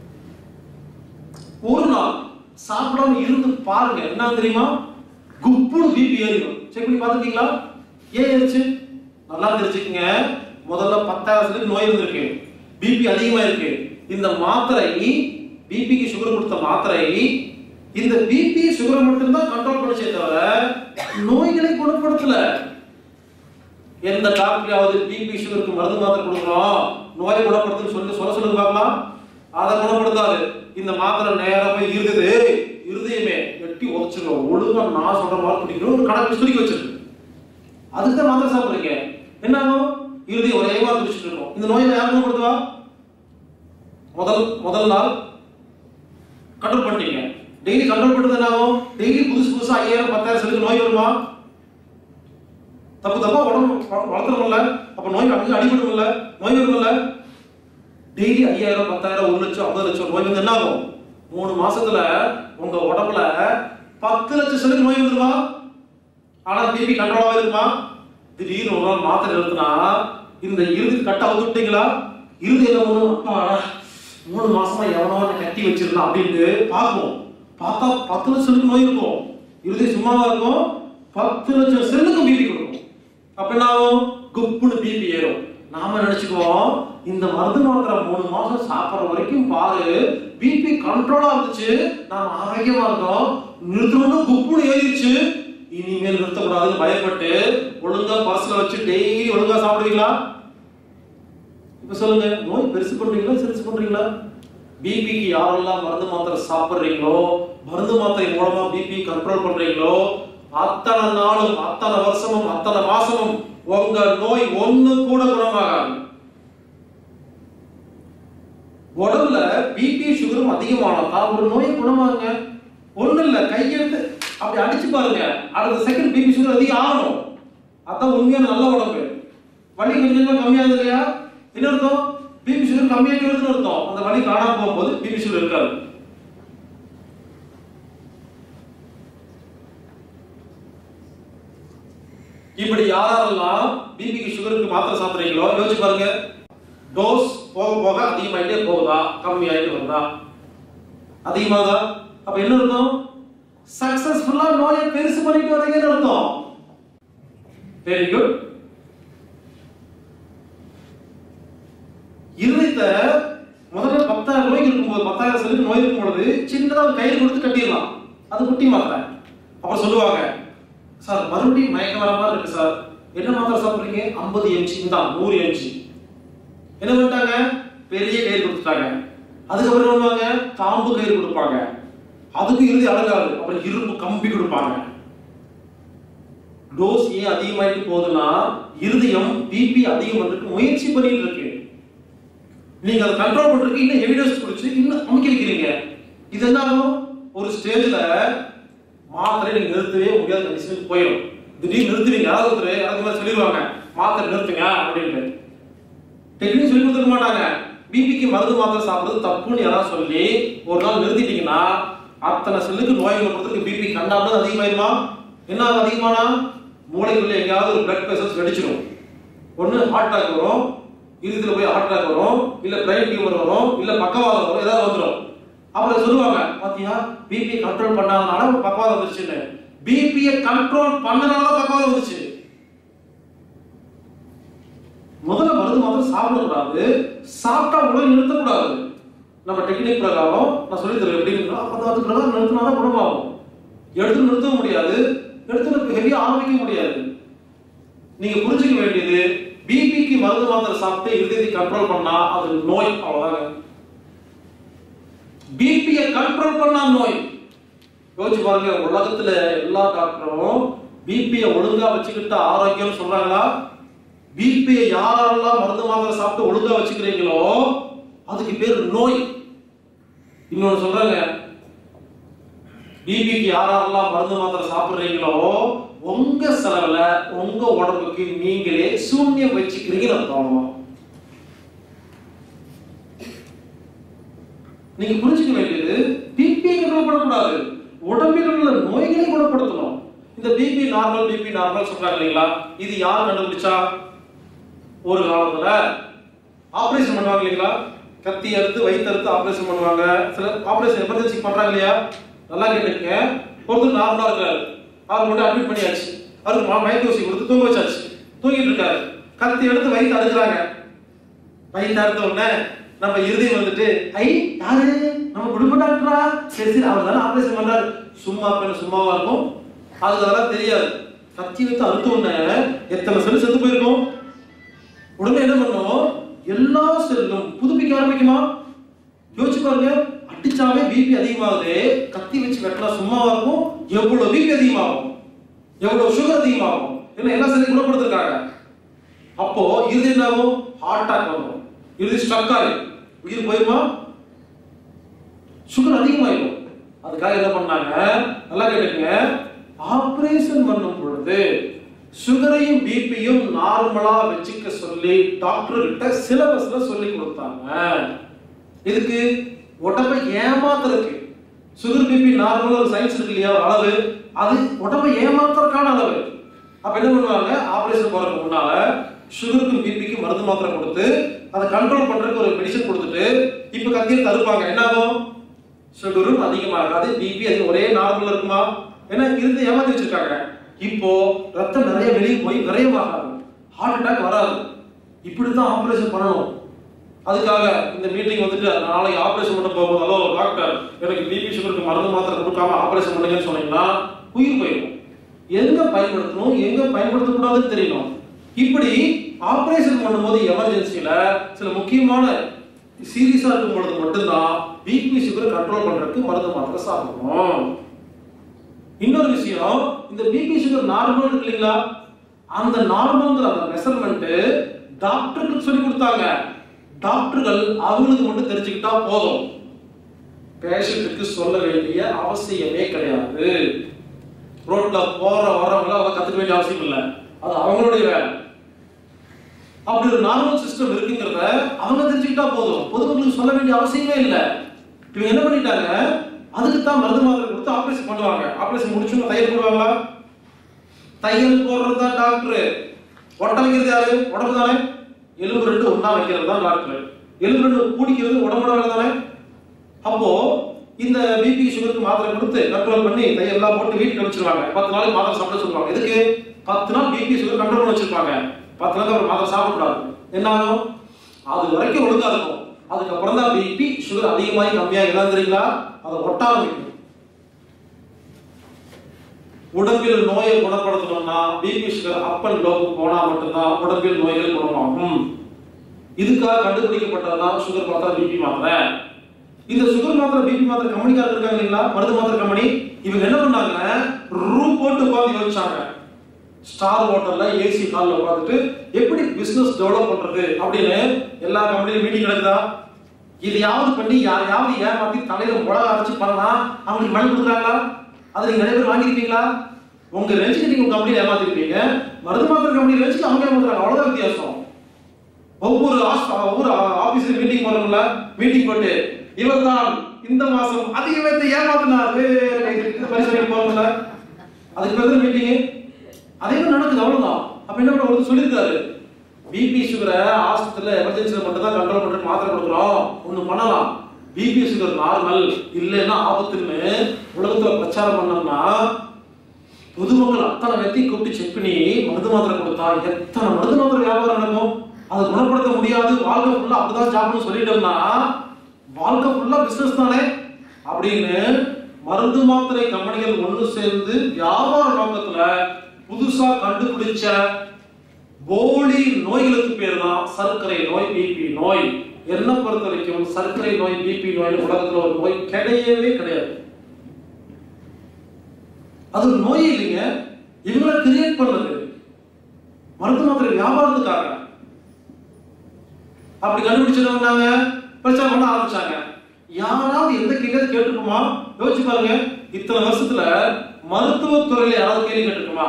ஒரு நாள் சாப்பிடாம இருந்து பாருங்க என்ன தெரியுமா குப்புன்னு பிபி ஏறிடும் செக் பண்ணி பார்த்துருக்கீங்களா ஏன் ஏறிச்சு நல்லா தெரிஞ்சுக்கங்க முதல்ல பத்தாயிரம் சொல்லி நோய் இருந்திருக்கு பிபி அதிகமா இருக்கு இந்த மாத்திரை பிபிக்கு சுகர் கொடுத்த மாத்திரை இந்த பிபி சுகரை மட்டும்தான் கண்ட்ரோல் பண்ணுச்சே தவிர நோய்களை குணப்படுத்தல எந்த டாக்டராவது பிபி சுகருக்கு மருந்து மாத்திரை கொடுக்குறோம் நோயை குணப்படுத்துன்னு சொல்லி சொல்ல சொல்லுங்க பார்க்கலாம் அதை குணப்படுத்தாது இந்த மாத்திரை நேரா போய் இருக்குது இருதயமே வெட்டி உதச்சிடும் ஒழுங்கா நான் சொல்ற மாதிரி குடிக்கணும் ஒரு கணக்கு சுருக்கி வச்சிருக்கு அதுக்கு தான் மாத்திரை சாப்பிடுறீங்க என்ன ஆகும் இருதயம் ஒரே மாதிரி துடிச்சிட்டு இருக்கும் இந்த நோயை யார் குணப்படுத்துவா முதல் முதல் நாள் கண்ட்ரோல் பண்ணிட்டீங்க டெய்லி கண்ட்ரோல் பண்ணுறது என்ன ஆகும் டெய்லி புதுசு புதுசா ஐயாயிரம் பத்தாயிரம் சொல்லி நோய் வருமா தப்பு தப்பா உடம்பு வ- வளர்த்துறோம்ல அப்ப நோய் அடிச்சு அடிபடும்ல நோய் வரும்ல டெய்லி ஐயாயிரம் பத்தாயிரம் ஒரு லட்சம் ஐம்பது லட்சம் நோய் வந்து என்ன ஆகும் மூணு மாசத்துல உங்க உடம்புல பத்து லட்சம் செல்லுக்கு நோய் வந்துருமா ஆனா பிபி கண்ட்ரோலாவே இருக்குமா திடீர்னு ஒரு நாள் மாத்திரை நிறுத்தினா இந்த இறுதி கட்ட அவுத்து விட்டீங்களா இறுதி என்ன பண்ணும் அப்பாடா மூணு மாசமா எவனோ என்னை கட்டி வச்சிருந்தான் அப்படின்னு பார்ப்போம் பார்த்தா பத்து லட்சம் செல்லுக்கு நோய் இருக்கும் இறுதி சும்மாவா இருக்கும் பத்து லட்சம் செல்லுக்கு பிபி கொடுக்கும் அப்ப என்ன ஆகும் குப்புன்னு பிபி ஏறும் நாம நினைச்சுக்குவோம் இந்த மருந்து மாத்திரை மூணு மாசம் சாப்பிடுற வரைக்கும் பாரு பிபி கண்ட்ரோலா இருந்துச்சு நாம ஆரோக்கியமா இருக்கோம் நிறுத்தணும்னு குப்புன்னு ஏறிடுச்சு இனிமேல் நிறுத்தக்கூடாதுன்னு பயப்பட்டு ஒழுங்கா பர்ஸ்ல வச்சு டெய்லி ஒழுங்கா சாப்பிடுவீங்களா இப்ப சொல்லுங்க நோய் பெருசு பண்றீங்களா சிறுசு பண்றீங்களா பிபிக்கு யாரெல்லாம் மருந்து மாத்திரை சாப்பிடுறீங்களோ மருந்து மாத்திரை மூலமா பிபி கண்ட்ரோல் பண்றீங்களோ அத்தனை நாளும் அத்தனை வருஷமும் அத்தனை மாசமும் உங்க நோய் ஒண்ணு கூட குணமாகாது உடம்புல பிபி சுகரும் அதிகமானதா ஒரு நோயை குணமாகுங்க ஒண்ணு இல்ல கையெழுத்து அப்படி அடிச்சு பாருங்க அடுத்த செகண்ட் பிபி சுகர் அதிகம் ஆகணும் அதான் உண்மையான நல்ல உடம்பு வலி கொஞ்சம் கொஞ்சமா கம்மியாகுது இல்லையா என்ன அர்த்தம் பிபி சுகர் கம்மியாகி வருதுன்னு அர்த்தம் அந்த வலி காணாம போகும்போது பிபி சுகர் இருக்காது இப்படி யாரெல்லாம் பிபிக்கு சுகருக்கு மாத்திரை சாப்பிடுறீங்களோ யோசிச்சு பாருங்க டோஸ் போக போக அதிகமாயிட்டே போகுதா கம்மியாயிட்டு வருதா அதிகமாகுதா அப்ப என்ன அர்த்தம் சக்சஸ்ஃபுல்லா நோயை பெருசு பண்ணிட்டு வரீங்கன்னு அர்த்தம் வெரி குட் இருதயத்தை முதல்ல பத்தாயிரம் நோய்க்கு இருக்கும்போது பத்தாயிரம் செல்லுக்கு நோய் இருக்கும் பொழுது சின்னதா ஒரு கயிறு கொடுத்து கட்டிடலாம் அது குட்டி மாத்திரை அப்புறம் சொல்லுவாங்க சார் மறுபடியும் மயக்க வர மாதிரி இருக்கு சார் என்ன மாத்திரை சாப்பிடுறீங்க ஐம்பது எம்ஜி தான் நூறு எம்ஜி என்ன பண்ணிட்டாங்க பெரிய கயிறு கொடுத்துட்டாங்க அதுக்கப்புறம் என்ன பண்ணுவாங்க தாம்பு கயிறு கொடுப்பாங்க அதுக்கு இறுதி அழகாது அப்புறம் இரும்பு கம்பி கொடுப்பாங்க டோஸ் ஏன் அதிகமாயிட்டு போகுதுன்னா இருதயம் பிபி அதிகம் பண்றதுக்கு முயற்சி பண்ணிட்டு இருக்கு நீங்க அதை கண்ட்ரோல் பண்றதுக்கு இன்னும் எவிடன்ஸ் குடிச்சு இன்னும் அமைக்க வைக்கிறீங்க இது என்ன ஆகும் ஒரு ஸ்டேஜ்ல மாத்திரை நீங்க நிறுத்தவே முடியாத கண்டிஷனுக்கு போயிடும் திடீர்னு நிறுத்துவீங்க யாராவது ஒருத்தர் யாராவது மாதிரி சொல்லிடுவாங்க மாத்திரை நிறுத்துங்க அப்படின்ட்டு டெக்னிக் சொல்லி கொடுத்துக்க மாட்டாங்க பிபிக்கு மருந்து மாத்திரை சாப்பிடுறது தப்புன்னு யாராவது சொல்லி ஒரு நாள் நிறுத்திட்டீங்கன்னா அத்தனை செல்லுக்கு நோய்கள் கொடுத்துருக்கு பிபி கண்டாமல் அதிகமாயிருமா என்ன ஆகும் அதிகமானா மூளைக்குள்ள எங்கேயாவது ஒரு பிளட் வெசல்ஸ் வெடிச்சிடும் ஒன்று ஹார்ட் அட்டாக் வரும் இருதயத்தில் போய் ஹார்ட் அட்டாக் வரும் இல்ல பிரைன் டியூமர் வரும் இல்ல பக்கவாதம் வரும் ஏதாவது வந்துடும் அப்புறம் சொல்லுவாங்க பாத்தியா பிபி கண்ட்ரோல் பண்ணாதனால ஒரு பக்கவாதம் வந்துருச்சுன்னு பிபியை கண்ட்ரோல் பண்ணனால பக்கவாதம் வந்துச்சு முதல்ல மருந்து மாத்திரம் சாப்பிடக்கூடாது சாப்பிட்டா உடனே நிறுத்தக்கூடாது நம்ம டெக்னிக் பிரகாரம் நான் சொல்லி தரேன் எப்படின்னா அப்போ அது பிரகாரம் நிறுத்தினா தான் குணமாகும் எடுத்து நிறுத்த முடியாது எடுத்து ஹெவியா ஆரம்பிக்க முடியாது நீங்க புரிஞ்சுக்க வேண்டியது பிபிக்கு மருந்து மாத்திரை சாப்பிட்டு இருதயத்தை கண்ட்ரோல் பண்ணா அது நோய் அவ்வளவுதாங்க பிபியை கண்ட்ரோல் பண்ணா நோய் யோசிச்சு பாருங்க உலகத்துல எல்லா டாக்டரும் பிபியை ஒழுங்கா வச்சுக்கிட்டு ஆரோக்கியம் சொல்றாங்களா பிபியை யாரெல்லாம் மருந்து மாத்திரை சாப்பிட்டு ஒழுங்கா வச்சுக்கிறீங்களோ அதுக்கு பேர் நோய் இன்னொன்னு சொல்றாங்க பிபிக்கு யாரெல்லாம் மருந்து மாத்திரை சாப்பிடுறீங்களோ உங்க செலவுல உங்க உடம்புக்கு நீங்களே சூன்யம் வச்சுக்கிறீங்கன்னு அர்த்தம் நீங்க புரிஞ்சுக்க வேண்டியது பிபியை கண்ட்ரோல் பண்ணக்கூடாது உடம்பில் உள்ள நோய்களை குணப்படுத்தணும் இந்த பிபி நார்மல் பிபி நார்மல் சொல்றாங்க இல்லைங்களா இது யார் கண்டுபிடிச்சா ஒரு காலத்துல ஆபரேஷன் பண்ணுவாங்க இல்லைங்களா கத்தி அறுத்து வயிற்று அறுத்து ஆபரேஷன் பண்ணுவாங்க சில ஆபரேஷன் எமர்ஜென்சி பண்றாங்க இல்லையா நல்லா கேட்டுக்கங்க ஒருத்தர் நார்மலா இருக்காரு அவர் மட்டும் அட்மிட் பண்ணியாச்சு அவருக்கு மா- மயக்க ஊசி கொடுத்து தூங்க வச்சாச்சு தூங்கிட்டு இருக்காரு கத்தி எடுத்து வயிற்று அறுக்குறாங்க வயிற்று அறுத்த உடனே நம்ம இருதயம் வந்துட்டு ஐ யாரு நம்ம குடும்ப டாக்டரா சரி சரி அவர் தானே ஆபரேஷன் பண்றாரு சும்மா பெண்ணு சும்மாவா இருக்கும் அதுக்கு அதெல்லாம் தெரியாது கத்தி வைத்து அறுத்த உடனே எத்தனை செல் செத்து போயிருக்கும் உடனே என்ன பண்ணும் எல்லா செல்லும் புதுப்பிக்க ஆரம்பிக்குமா யோசிச்சு பாருங்க அடிச்சாவே பிபி அதிகமாகுது கத்தி வச்சு வெட்டினா சும்மாவா இருக்கும் எவ்வளவு பிபி அதிகமாகும் எவ்வளவு சுகர் அதிகமாகும் என்ன எல்லா செல்லையும் குணப்படுத்திருக்காங்க அப்போ இது என்ன ஆகும் ஹார்ட் அட்டாக் வரும் இது ஸ்ட்ரக் ஆகும் உயிர் போயிருமா சுகர் அதிகமாயிடும் அதுக்காக என்ன பண்ணாங்க நல்லா கேட்டுக்கங்க ஆபரேஷன் பண்ணும் பொழுது சுகரையும் பிபியும் நார்மலா வச்சுக்க சொல்லி டாக்டர் கிட்ட சிலபஸ்ல சொல்லி கொடுத்தாங்க இதுக்கு உடம்பை ஏமாத்துறதுக்கு சுகர் பிபி நார்மலா ஒரு சயின்ஸ் இருக்கு இல்லையா ஒரு அளவு அது உடம்பை ஏமாத்துறதுக்கான அளவு அப்ப என்ன பண்ணுவாங்க ஆபரேஷன் போறதுக்கு முன்னால சுகருக்கும் பிபிக்கும் மருந்து மாத்திரை கொடுத்து அதை கண்ட்ரோல் பண்றதுக்கு ஒரு மெடிசன் கொடுத்துட்டு இப்ப கத்தியில் தருப்பாங்க என்ன ஆகும் சுகரும் அதிகமாகாது பிபி அது ஒரே நார்மலா இருக்குமா ஏன்னா இருந்து ஏமாத்தி வச்சிருக்காங்க இப்போ ரத்தம் நிறைய வெளியே போய் விரயமாகாது ஹார்ட் அட்டாக் வராது இப்படித்தான் ஆபரேஷன் பண்ணணும் அதுக்காக இந்த மீட்டிங் வந்துட்டு நாளைக்கு ஆபரேஷன் பண்ண போகும்போது ஹலோ டாக்டர் எனக்கு பிபி சுகருக்கு மருந்து மாத்திரை கொடுக்காம ஆபரேஷன் பண்ணுங்கன்னு சொன்னீங்கன்னா உயிர் போயிடும் எங்க பயன்படுத்தணும் எங்க பயன்படுத்தக்கூடாதுன்னு தெரியணும் இப்படி ஆபரேஷன் பண்ணும்போது எமர்ஜென்சில சில முக்கியமான சீரியஸா இருக்கும் பொழுது மட்டும்தான் பிபி சுகர் கண்ட்ரோல் பண்றதுக்கு மருந்து மாத்திரை சாப்பிடணும் இன்னொரு விஷயம் இந்த பிபி சுகர் நார்மல் இருக்கு இல்லைங்களா அந்த நார்மல்ங்கிற அந்த மெஷர்மெண்ட் டாக்டருக்கு சொல்லி கொடுத்தாங்க டாக்டர்கள் அவங்களுக்கு மட்டும் தெரிஞ்சுக்கிட்டா போதும் பேஷண்ட்டுக்கு சொல்ல வேண்டிய அவசியமே கிடையாது ரோட்ல போற வரவங்க அதை கத்துக்க வேண்டிய அவசியம் இல்லை அது அவங்களுடைய வேலை அப்படி ஒரு நார்மல் சிஸ்டம் இருக்குங்கிறத அவங்க தெரிஞ்சுக்கிட்டா போதும் பொதுமக்களுக்கு சொல்ல வேண்டிய அவசியமே இல்லை இவங்க என்ன பண்ணிட்டாங்க அதுக்கு தான் மருந்து மாத்திரை கொடுத்து ஆபரேஷன் பண்ணுவாங்க ஆபரேஷன் முடிச்சுங்க தையல் போடுவாங்களா தையல் போடுறது தான் டாக்டர் ஒட்ட வைக்கிறது யாரு உடம்பு தானே எலும்பு ரெண்டு ஒண்ணா வைக்கிறது தான் டாக்டர் எலும்பு ரெண்டு கூடிக்கிறது உடம்போட வேலை தானே அப்போ இந்த பிபி சுகருக்கு மாத்திரை கொடுத்து கண்ட்ரோல் பண்ணி தையெல்லாம் போட்டு வீட்டுக்கு வச்சிருவாங்க பத்து நாளைக்கு மாத்திரை சாப்பிட சொல்லுவாங்க எதுக்கு பத்து நாள் பிபி சுகர் கண்ட்ரோல் பண்ணி வச்சிருப்பாங்க பத்து நாளுக்கு அப்புறம் மாத்திரை சாப்பிடக்கூடாது என்ன ஆகும் அது வரைக்கும் ஒழுங்கா இருக்கும் அதுக்கப்புறம் தான் பிபி சுகர் அதிகமாகி கம்மியாகி என்ன தெரியுங்களா அதை ஒட்ட ஆரம்பிக்கும் உடம்பில் நோயை குணப்படுத்தணும்னா பிபி சுகர் அப் அண்ட் லோக்கு போனா மட்டும்தான் உடம்பில் நோய்கள் குணமாகும் இதுக்காக கண்டுபிடிக்கப்பட்டதுதான் சுகர் மாத்திரை பிபி மாத்திரை இந்த சுகர் மாத்திரை பிபி மாத்திரை கம்பெனிக்காரங்க இருக்காங்க இல்லைங்களா மருந்து மாத்திரை கம்பெனி இவங்க என்ன பண்ணாங்க ரூம் போட்டு உட்காந்து யோசிச்சாங்க ஸ்டார் ஹோட்டல்ல ஏசி ஹால்ல உட்காந்துட்டு எப்படி பிசினஸ் டெவலப் பண்றது அப்படின்னு எல்லா கம்பெனியும் மீட்டிங் நடக்குதா இதையாவது பண்ணி யாரையாவது ஏமாத்தி தலையில முளக அரைச்சு பண்ணலாம் அவங்களுக்கு மணி கொடுக்குறாங்களா அதை நீங்க நிறைய பேர் வாங்கியிருக்கீங்களா உங்க ரெஞ்சுக்கு நீங்க உங்க கம்பெனியில் ஏமாத்திருக்கீங்க மருந்து மாத்திரை கம்பெனி ரெஞ்சுக்கு அவங்க ஏமாத்துறாங்க அவ்வளவுதான் வித்தியாசம் ஒவ்வொரு ஆஸ்- ஒவ்வொரு ஆபீஸ்ல மீட்டிங் போறோம்ல மீட்டிங் போட்டு இவர்தான் இந்த மாசம் அதிகபட்ச ஏமாத்தினார் பரிசோதனை போறோம்ல அதுக்கு பேர் மீட்டிங் அதே மாதிரி நடக்குது அவ்வளவுதான் அப்ப என்ன பண்ண ஒருத்தர் சொல்லியிருக்காரு பிபி சுகரை ஆஸ்பத்திரியில எமர்ஜென்சியில் மட்டும் தான் கண்ட்ரோல் பண்ணிட்டு மாத்திரை கொடுக்குறோம் ஒண்ணு பண்ணலாம் பிபி சுகர் நார்மல் இல்லைன்னா ஆபத்துன்னு உலகத்துல பிரச்சாரம் பண்ணோம்னா பொதுமக்கள் அத்தனை வெத்தி கூப்பிட்டு செக் பண்ணி மருந்து மாத்திரை கொடுத்தா எத்தனை மருந்து மாத்திரை வியாபாரம் நடக்கும் அதை குணப்படுத்த முடியாது வாழ்க்கை ஃபுல்லா அப்படிதான் சாப்பிடணும் சொல்லிட்டோம்னா வாழ்க்கை ஃபுல்லா பிசினஸ் தானே அப்படின்னு மருந்து மாத்திரை கம்பெனிகள் ஒன்று சேர்ந்து வியாபார நோக்கத்துல புதுசா கண்டுபிடிச்ச போலி நோய்களுக்கு பேர் தான் சர்க்கரை நோய் பிபி நோய் என்ன பொறுத்த வரைக்கும் சர்க்கரை நோய் பிபி நோய் உலகத்துல ஒரு நோய் கிடையவே கிடையாது அது ஒரு நோயே இல்லைங்க இவங்களை கிரியேட் பண்ணது மருந்து மாத்திரை வியாபாரத்துக்காக அப்படி கண்டுபிடிச்சவங்க பிரச்சாரம் பண்ண ஆரம்பிச்சாங்க யாராவது எந்த கேள்வி கேட்டுக்குமா யோசிச்சு பாருங்க இத்தனை வருஷத்துல மருத்துவத்துறையில யாராவது கேள்வி கேட்டுக்குமா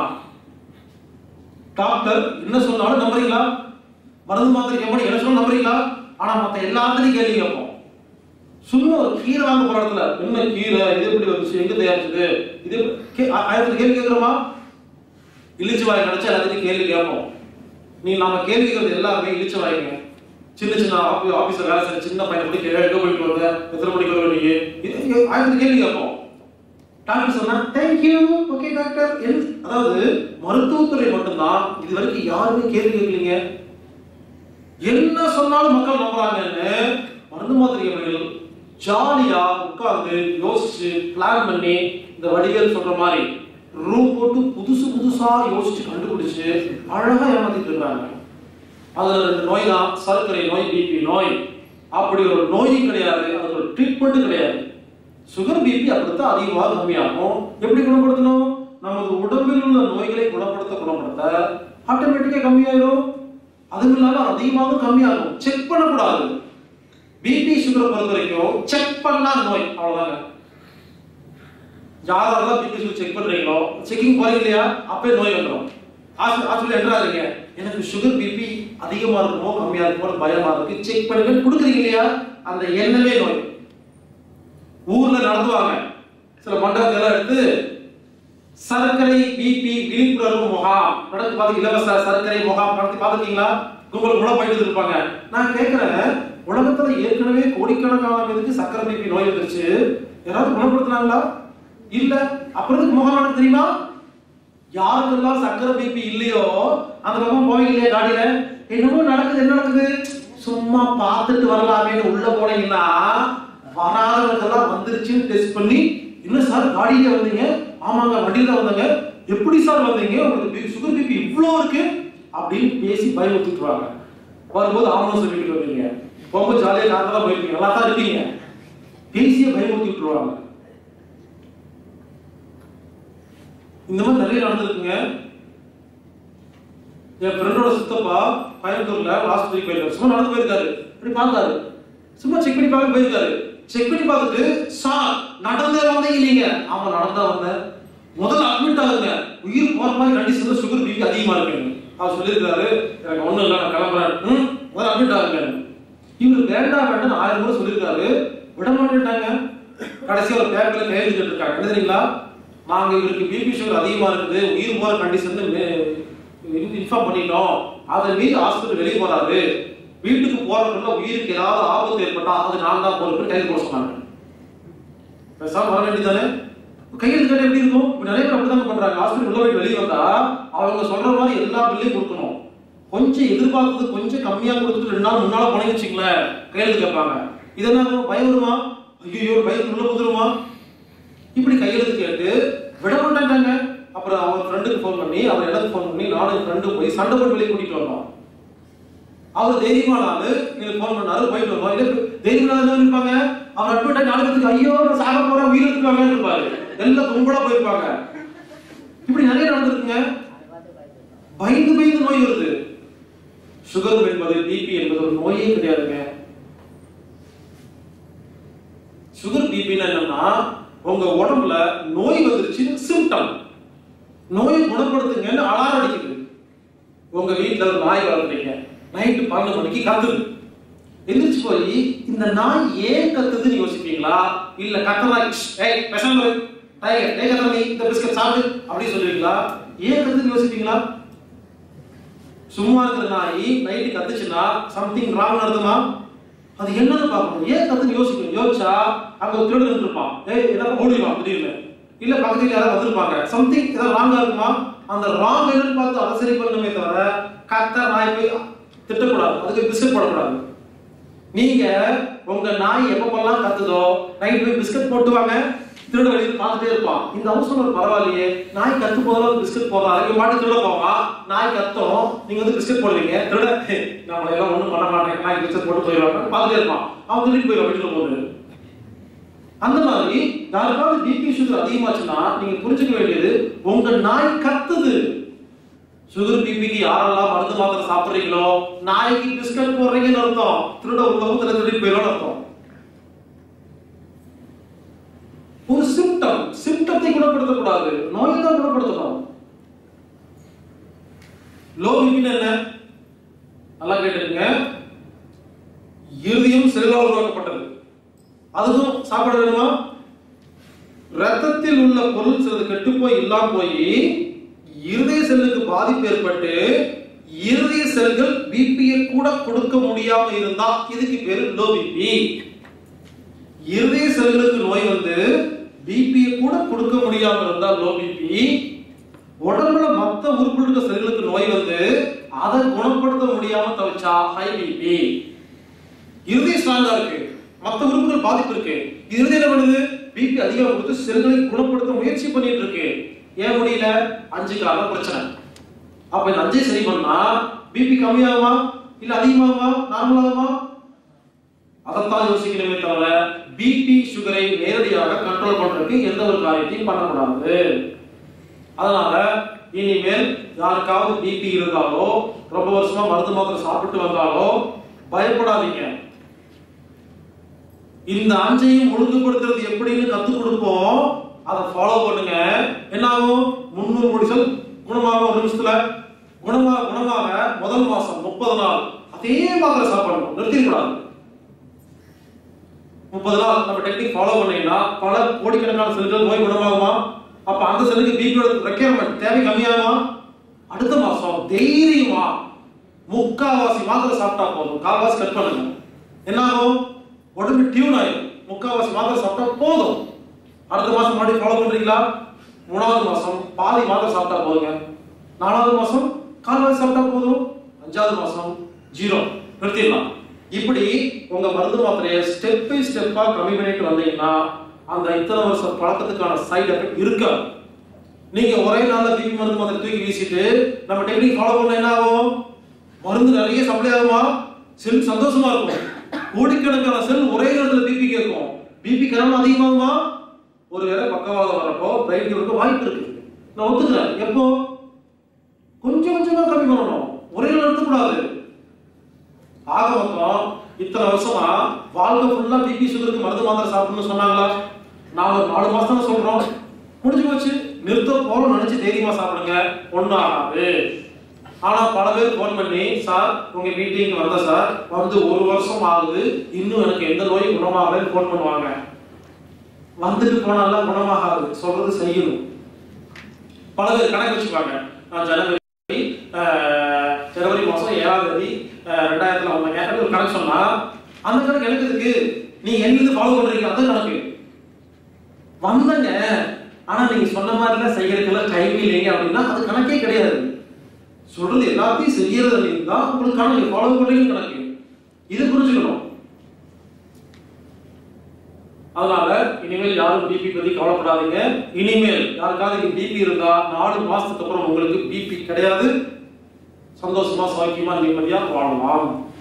டாக்டர் என்ன சொன்னாலும் நம்புறீங்களா மருந்து மாத்திரை கம்பெனி என்ன சொன்னாலும் நம்புறீங்களா ஆனா மத்த எல்லாத்துலயும் கேள்வி கேட்போம் சும்மா ஒரு கீரை வாங்க போற இடத்துல என்ன கீரை இது எப்படி வந்துச்சு எங்க தயாரிச்சது இது எப்படி- கே- ஆ- ஆயிரத்துல கேள்வி கேட்கிறோமா இழிச்சு வாய் கிடைச்சா எல்லாத்தையும் கேள்வி கேட்போம் நீ நாம கேள்வி கேட்கறது எல்லாருமே இழிச்சு வாய்ங்க சின்ன சின்ன ஆபி ஆபீஸ்ல வேலை செய்யற சின்ன பையனை கூட கேள்வி எங்க போயிட்டு வந்த எத்தனை மணிக்கு வருவ நீ இது இது ஆயிரத்துல கேள்வி கேட்போம் டாக்டர் சொன்னா தேங்க்யூ ஓகே டாக்டர் அதாவது மருத்துவத்துறை மட்டும்தான் இது வரைக்கும் யாருமே கேள்வி கேட்கலீங்க என்ன சொன்னாலும் மக்கள் நம்புறாங்கன்னு மருந்து மாத்திரை கம்பெனிகள் ஜாலியா உட்கார்ந்து யோசிச்சு பிளான் பண்ணி இந்த வடிவேல் சொல்ற மாதிரி ரூம் போட்டு புதுசு புதுசா யோசிச்சு கண்டுபிடிச்சு அழகா ஏமாத்திட்டு இருக்காங்க அதுல ரெண்டு நோய் தான் சர்க்கரை நோய் பிபி நோய் அப்படி ஒரு நோயும் கிடையாது அது ஒரு ட்ரீட்மெண்ட் கிடையாது சுகர் பிபி அப்படித்தான் அதிகமாக கம்மியாகும் எப்படி குணப்படுத்தணும் நமது உடம்பில் உள்ள நோய்களை குணப்படுத்த குணப்படுத்த ஆட்டோமேட்டிக்கா கம்மியாயிரும் அதுவும் இல்லாம அதிகமாகவும் கம்மியாகும் செக் பண்ணக்கூடாது பிபி சுகரை பொறுத்த வரைக்கும் செக் பண்ணாத நோய் அவ்வளவுதாங்க யாரெல்லாம் பிபி சுகர் செக் பண்றீங்களோ செக்கிங் போறீங்க இல்லையா அப்பவே நோய் வந்துடும் ஹாஸ்பிட்டல் என்ட்ராதீங்க எனக்கு சுகர் பிபி அதிகமா இருக்குமோ கம்மியா இருக்குமோ பயமா இருக்கு செக் பண்ணுங்க கொடுக்குறீங்க இல்லையா அந்த எண்ணமே நோய் ஊர்ல நடத்துவாங்க சில மண்டபத்தை எல்லாம் எடுத்து சர்க்கரை பிபி விழிப்புணர்வு முகாம் நடத்தி பார்த்து இலவச சர்க்கரை முகாம் நடத்தி பார்த்துருக்கீங்களா கும்பல் கூட போயிட்டு இருப்பாங்க நான் கேட்கிறேன் உலகத்துல ஏற்கனவே கோடிக்கணக்கான பேருக்கு சர்க்கரை பிபி நோய் வந்துருச்சு யாராவது குணப்படுத்தினாங்களா இல்ல அப்புறம் எதுக்கு முகாம் நடத்த தெரியுமா யாருக்கெல்லாம் சர்க்கரை பிபி இல்லையோ அந்த பக்கம் போவீங்க இல்லையா காடியில என்னமோ நடக்குது என்ன நடக்குது சும்மா பார்த்துட்டு வரலாமேன்னு உள்ள போனீங்கன்னா வராதவங்களுக்கெல்லாம் வந்துருச்சுன்னு டெஸ்ட் பண்ணி என்ன சார் காடியில வந்தீங்க ஆமாங்க வண்டியில தான் வந்தாங்க எப்படி சார் வந்தீங்க உங்களுக்கு சுகர் பிபி இவ்வளோ இருக்கு அப்படின்னு பேசி பயமுறுத்திட்டுருவாங்க வரும்போது ஆமாம் சொல்லிட்டு வருவீங்க போகும்போது ஜாலியாக காரணம் தான் போயிருப்பீங்க நல்லா தான் இருப்பீங்க பேசிய பயமுறுத்தி விட்டுருவாங்க இந்த மாதிரி நிறைய நடந்திருக்குங்க என் ஃப்ரெண்டோட சித்தப்பா கோயம்புத்தூர்ல ஆஸ்பத்திரிக்கு போயிருக்காரு சும்மா நடந்து போயிருக்காரு இப்படி பார்த்தாரு சும்மா செக் பண்ணி பார்க்க போயிருக்காரு செக் பண்ணி பார்த்துட்டு சார் நடந்தே வந்தீங்க நீங்க ஆமா நடந்தா வந்தேன் முதல்ல அட்மிட் ஆகுங்க உயிர் போற மாதிரி கண்டிஷன்ல சுகர் பிபி அதிகமா இருக்குங்க அவர் சொல்லியிருக்காரு எனக்கு ஒண்ணும் இல்லை நான் கிளம்புறேன் ம் முதல்ல அட்மிட் ஆகுங்க இவர் வேண்டாம் வேண்டாம் ஆயிரம் முறை சொல்லியிருக்காரு விட மாட்டேன்ட்டாங்க கடைசியா ஒரு பேப்பர்ல கையெழுத்து இருக்காங்க என்ன தெரியுங்களா நாங்க இவருக்கு பிபி சுகர் அதிகமா இருக்குது உயிர் போற கண்டிஷன் இன்ஃபார்ம் பண்ணிட்டோம் அதை மீறி ஹாஸ்பிட்டல் வெளியே போறாரு வீட்டுக்கு போறதுக்குள்ள உயிருக்கு ஏதாவது ஆபத்து ஏற்பட்டா அது நான் தான் பொறுப்பு கைது போட சொன்னாங்க பேசாம வர வேண்டியதானே கையெழுத்து கேட்டு எப்படி இருக்கும் இப்ப நிறைய பேர் அப்படிதான் பண்றாங்க ஹாஸ்பிட்டல் உள்ள போய் வெளியே வந்தா அவங்க சொல்ற மாதிரி எல்லா பில்லையும் கொடுக்கணும் கொஞ்சம் எதிர்பார்த்தது கொஞ்சம் கம்மியா கொடுத்துட்டு ரெண்டு நாள் முன்னால போனீங்க வச்சுங்களேன் கையெழுத்து கேட்பாங்க இது என்ன பயம் வருமா ஐயோ பயத்து உள்ள புதுருமா இப்படி கையெழுத்து கேட்டு விட மாட்டாங்க அப்புறம் அவன் ஃப்ரெண்டுக்கு ஃபோன் பண்ணி அவர் எனக்கு ஃபோன் பண்ணி நானும் ஃப்ரெண்டு போய் சண்டை போட்டு வெளியே கூட்டிட்டு வந்தோம் அவர் தைரியமான ஆளு நீங்க ஃபோன் பண்ணாரு போயிட்டு வந்தோம் இல்ல தைரியமான ஆளு இருப்பாங்க அவர் அட்மிட் நாலு பேருக்கு ஐயோ நான் சாக போறேன் உயிர் எடுத்துக்காங்கன்னு இருப்பாரு எல்லாம் கும்பலா போயிருப்பாங்க இப்படி நிறைய நடந்திருக்குங்க பயந்து பயந்து நோய் வருது சுகர் என்பது பிபி என்பது ஒரு நோயே கிடையாதுங்க சுகர் பிபின்னா என்னன்னா உங்க உடம்புல நோய் வந்துருச்சுன்னு சிம்டம் நோயை குணப்படுத்துங்கன்னு அலாரம் அடிக்குது உங்க வீட்ல ஒரு நாய் வளர்க்குறீங்க நைட்டு பன்னெண்டு மணிக்கு கத்துது எந்திரிச்சு போய் இந்த நாய் ஏன் கத்துதுன்னு யோசிப்பீங்களா இல்ல கத்துற நாய் ஏய் பேசாம இரு. டைகர் ஏய் கத்துற நீ இந்த பிஸ்கட் சாப்பிடு அப்படி சொல்லுவீங்களா ஏன் கத்துதுன்னு யோசிப்பீங்களா சும்மா இருக்கிற நாய் நைட்டு கத்துச்சுன்னா சம்திங் ராங் அர்த்தமா அது என்னன்னு பார்க்கணும் ஏன் கத்துன்னு யோசிக்கணும் யோசிச்சா அங்க ஒரு திருடன் இருப்பான் ஏய் ஏதாவது ஓடிடுவான் திடீர்னு இல்ல பக்கத்துல யாராவது வந்திருப்பாங்க சம்திங் ஏதாவது ராங்கா இருக்குமா அந்த ராங் என்னன்னு பார்த்து அதை சரி பண்ணணுமே தவிர கத்த நாய் போய் திட்டக்கூடாது அதுக்கு பிஸ்கட் போடக்கூடாது நீங்க உங்க நாய் எப்பப்பெல்லாம் கத்துதோ நைட் போய் பிஸ்கட் போட்டு வாங்க திருட வெளியில் பார்த்துட்டே இருப்பான் இந்த அவசரம் பரவாயில்லையே நாய் கத்து போதெல்லாம் பிஸ்கட் போடுறாரு இவன் பாட்டு திருட போவான் நாய் கத்தும் நீங்க வந்து பிஸ்கட் போடுவீங்க திருட நம்மள எல்லாம் ஒண்ணும் பண்ண மாட்டேன் நாய் பிஸ்கட் போட்டு போயிடுவாங்க பார்த்துட்டே இருப்பான் அவன் திருடிட்டு போயிடுவான் வீட்டுல போட்டு அந்த மாதிரி யாருக்காவது பிபி சுகர் அதிகமாச்சுன்னா நீங்க புரிஞ்சுக்க வேண்டியது உங்க நாய் கத்துது சுகர் பிபிக்கு யாரெல்லாம் மருந்து மாத்திரை சாப்பிடுறீங்களோ நாய்க்கு பிஸ்கட் போடுறீங்கன்னு அர்த்தம் திருட உள்ளவும் திருட திருடி போயிடும் அர்த்தம் ஒரு சிம்டம் சிம்டத்தை குணப்படுத்தக்கூடாது நோயை தான் குணப்படுத்தணும் லோ பிபின்னு என்ன நல்லா கேட்டுருங்க இருதயம் செல்லால் உருவாக்கப்பட்டது அதுவும் சாப்பிட வேணுமா ரத்தத்தில் உள்ள பொருள் சிலது கெட்டு போய் இல்லாம போய் இருதய செல்லுக்கு பாதிப்பு ஏற்பட்டு இருதய செல்கள் பிபியை கூட கொடுக்க முடியாம இருந்தா இதுக்கு பேரு லோ பிபி இருதய செல்களுக்கு நோய் வந்து பிபியை கூட கொடுக்க முடியாம இருந்தா லோ பிபி உடம்புல மத்த உறுப்புகளுக்கு செல்களுக்கு நோய் வந்து அதை குணப்படுத்த முடியாம தவிச்சா ஹை பிபி இருதயம் ஸ்ட்ராங்கா இருக்கு மத்த உறுப்புகள் பாதிப்பு இருக்கு இருதயம் என்ன பண்ணுது பிபி அதிகமா கொடுத்து செல்களை குணப்படுத்த முயற்சி பண்ணிட்டு இருக்கு ஏன் முடியல அஞ்சு காரணம் பிரச்சனை அப்ப இந்த அஞ்சை சரி பண்ணா பிபி கம்மியாகுமா இல்ல அதிகமாகுமா நார்மல் ஆகுமா அதைத்தான் யோசிக்கணுமே தவிர பிபி சுகரை நேரடியாக கண்ட்ரோல் பண்றதுக்கு எந்த ஒரு காரியத்தையும் பண்ணக்கூடாது அதனால இனிமேல் யாருக்காவது பிபி இருந்தாலோ ரொம்ப வருஷமா மருந்து மாத்திரை சாப்பிட்டு வந்தாலோ பயப்படாதீங்க இந்த அஞ்சையும் ஒழுங்குபடுத்துறது எப்படின்னு கத்துக் கொடுப்போம் அதை ஃபாலோ பண்ணுங்க என்ன ஆகும் முன்னூறு முடிசல் குணமாக ஒரு நிமிஷத்துல குணமாக குணமாக முதல் மாசம் முப்பது நாள் அதே மாத்திரை சாப்பிடணும் நிறுத்திடக்கூடாது முப்பது நாள் நம்ம டெக்னிக் ஃபாலோ பண்ணீங்கன்னா பல கோடிக்கணக்கான செல்கள் நோய் குணமாகுமா அப்ப அந்த செல்லுக்கு பிபியோட ரெக்யர்மெண்ட் தேவை கம்மியாகுமா அடுத்த மாசம் தைரியமா முக்காவாசி மாத்திரை சாப்பிட்டா போதும் கால்வாசி கட் பண்ணுங்க என்ன ஆகும் உடம்பு டியூன் ஆயிடும் முக்காவாசி மாத்திரை சாப்பிட்டா போதும் அடுத்த மாசம் மறுபடியும் ஃபாலோ பண்றீங்களா மூணாவது மாசம் பாதி மாத்திரை சாப்பிட்டா போதுங்க நாலாவது மாசம் கால்வாசி சாப்பிட்டா போதும் அஞ்சாவது மாசம் ஜீரோ நிறுத்திடலாம் இப்படி உங்க மருந்து மாத்திரையை ஸ்டெப் பை ஸ்டெப்பா கம்மி பண்ணிட்டு வந்தீங்கன்னா அந்த இத்தனை வருஷம் பழக்கத்துக்கான சைடு எஃபெக்ட் இருக்காது நீங்க ஒரே நாள்ல பிபி மருந்து மாத்திரை தூக்கி வீசிட்டு நம்ம டெக்னிக் ஃபாலோ பண்ண என்ன ஆகும் மருந்து நிறைய சப்ளை ஆகுமா செல் சந்தோஷமா இருக்கும் கோடிக்கணக்கான செல் ஒரே நேரத்துல பிபி கேட்கும் பிபி கனவு அதிகமாகுமா ஒருவேளை பக்கவாதம் வரப்போ பிரைட் இருக்க வாய்ப்பு இருக்கு நான் ஒத்துக்கிறேன் எப்போ கொஞ்சம் கொஞ்சமா கம்மி பண்ணணும் ஒரே நாள் நிறுத்தக்கூடாது ஆக மொத்தம் இத்தனை வருஷமா வாழ்க்கை ஃபுல்லா பிபி சுகருக்கு மருந்து மாத்திரை சாப்பிடணும்னு சொன்னாங்களா நாம ஒரு நாலு மாசம் தானே சொல்றோம் முடிஞ்சு போச்சு நிறுத்த போறோம் நினைச்சு தைரியமா சாப்பிடுங்க ஒண்ணும் ஆகாது ஆனா பல பேர் போன் பண்ணி சார் உங்க மீட்டிங் வந்த சார் வந்து ஒரு வருஷம் ஆகுது இன்னும் எனக்கு எந்த நோயும் குணமாகலன்னு போன் பண்ணுவாங்க வந்துட்டு போனாலாம் குணமாகாது சொல்றது செய்யணும் பல பேர் கணக்கு வச்சுப்பாங்க நான் ஜனவரி ஆஹ், ஜனவரி மாசம் ஏழாம் தேதி ஆஹ், ரெண்டாயிரத்துல வந்தேங்க அப்படின்னு ஒரு கணக்கு சொன்னா அந்த கணக்கு எனக்கு இருக்கு நீங்க எங்கிருந்து ஃபாலோ பண்றீங்க அந்த கணக்கு வந்தங்க ஆனா நீங்க சொன்ன மாதிரிலாம் செய்யறதுக்கெல்லாம் டைம் இல்லைங்க அப்படின்னா அது கணக்கே கிடையாது சொல்றது எல்லாத்தையும் செய்யறது அப்படின்னு தான் உங்களுக்கு கணக்கு ஃபாலோ பண்றீங்க கணக்கு இது புரிஞ்சுக்கணும் அதனால இனிமேல் யாரும் பிபி பத்தி கவலைப்படாதீங்க இனிமேல் யாருக்காவது பிபி இருந்தா நாலு மாசத்துக்கு அப்புறம் உங்களுக்கு பிபி கிடையாது சந்தோஷமா சௌக்கியமா நிம்மதியா வாழலாம்